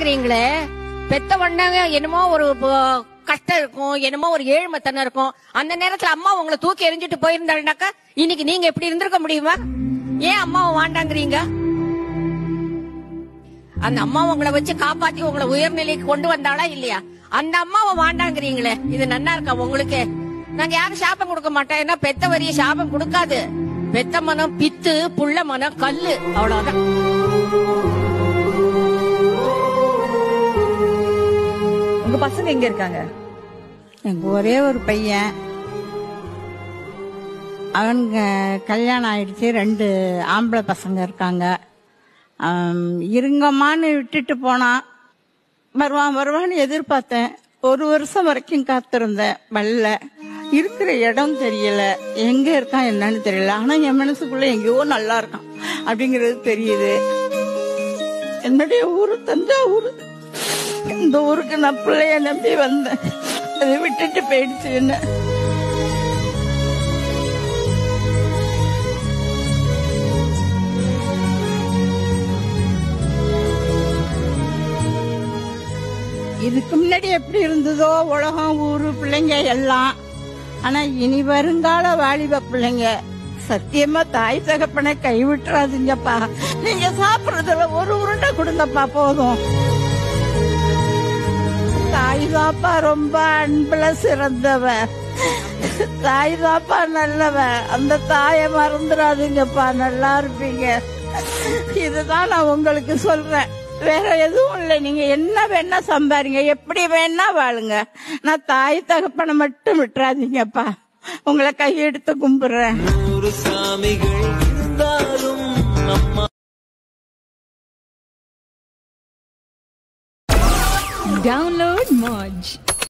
வாண்டாங்கிறீங்களே பெத்த வண்டாங்க என்னமோ ஒரு ப- கஷ்டம் இருக்கும் என்னமோ ஒரு ஏழ்மைத்தனம் இருக்கும் அந்த நேரத்துல அம்மா உங்களை தூக்கி எறிஞ்சிட்டு போயிருந்தாருனாக்கா இன்னைக்கு நீங்க எப்படி இருந்திருக்க முடியுமா ஏன் அம்மாவை வாண்டாங்கிறீங்க அந்த அம்மா உங்களை வச்சு காப்பாத்தி உங்களை உயர்நிலைக்கு கொண்டு வந்தாளா இல்லையா அந்த அம்மாவை வாண்டாங்கிறீங்களே இது நன்னா இருக்கா உங்களுக்கு நாங்க யாரும் சாபம் கொடுக்க மாட்டோம் ஏன்னா பெத்த வரிய சாபம் கொடுக்காது பெத்த மனம் பித்து புள்ள மனம் கல்லு அவ்வளவுதான் உங்க பசங்க எங்க இருக்காங்க எனக்கு ஒரே ஒரு பையன் அவனுக்கு கல்யாணம் ஆயிடுச்சு ரெண்டு ஆம்பளை பசங்க இருக்காங்க ஆம், இருங்கம்மான்னு விட்டுட்டு போனான் வருவான் வருவான்னு எதிர்பார்த்தேன் ஒரு வருஷம் வரைக்கும் காத்திருந்தேன் வரல இருக்கிற இடம் தெரியல எங்க இருக்கான் என்னன்னு தெரியல ஆனா என் மனசுக்குள்ள எங்கேயோ நல்லா இருக்கான் அப்படிங்கிறது தெரியுது என்னுடைய ஊரு தஞ்சாவூர் இந்த ஊருக்கு நான் பிள்ளைய நம்பி வந்தேன் அதை விட்டுட்டு போயிடுச்சு என்ன இதுக்கு முன்னாடி எப்படி இருந்ததோ உலகம் ஊரு பிள்ளைங்க எல்லாம் ஆனா இனி வருங்கால வாலிப பிள்ளைங்க சத்தியமா தாய் தகப்பனை கைவிட்டுறாதீங்கப்பா நீங்க சாப்பிடுறதுல ஒரு உருண்டை கொடுங்கப்பா போதும் தாய் தாப்பா ரொம்ப அன்புல சிறந்தவ தாய் தாப்பா நல்லவ அந்த தாயை மறந்துடாதீங்கப்பா நல்லா இருப்பீங்க இதுதான் நான் உங்களுக்கு சொல்றேன் வேற எதுவும் இல்லை நீங்க என்ன வேணா சம்பாரிங்க எப்படி வேணா வாழுங்க நான் தாய் தகப்பனை மட்டும் விட்டுறாதீங்கப்பா உங்களை கையெடுத்து கும்பிடுறேன் நூறு சாமிகள் இருந்தாலும் அம்மா Download Moj.